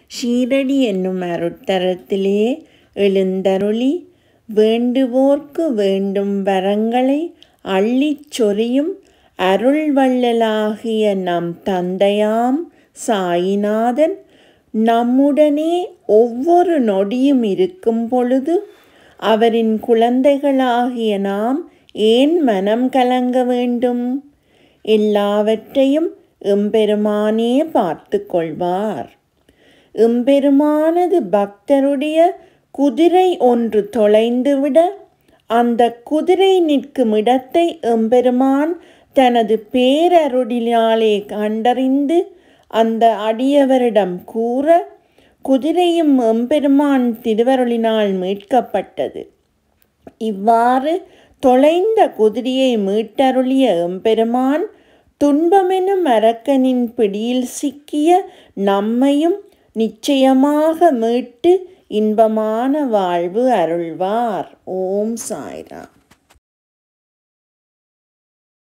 ஷீரடி என்னும் அருட்தரத்திலே எழுந்தருளி வேண்டுவோர்க்கு வேண்டும் வரங்களை அள்ளிச் சொரியும் அருள்வள்ளலாகிய நம் தந்தையாம் சாயிநாதன் நம்முடனே ஒவ்வொரு நொடியும் இருக்கும் பொழுது அவரின் குழந்தைகளாகிய நாம் ஏன் மனம் கலங்க வேண்டும் எல்லாவற்றையும் எம்பெருமானே பார்த்து கொள்வார் எம்பெருமானது பக்தருடைய குதிரை ஒன்று தொலைந்துவிட அந்த குதிரை நிற்கும் இடத்தை எம்பெருமான் தனது பேரருளினாலே கண்டறிந்து அந்த அடியவரிடம் கூற குதிரையும் எம்பெருமான் திருவருளினால் மீட்கப்பட்டது இவ்வாறு தொலைந்த குதிரையை மீட்டருளிய எம்பெருமான் துன்பமெனும் அரக்கனின் பிடியில் சிக்கிய நம்மையும் நிச்சயமாக மீட்டு இன்பமான வாழ்வு அருள்வார் ஓம் சாய்ராம்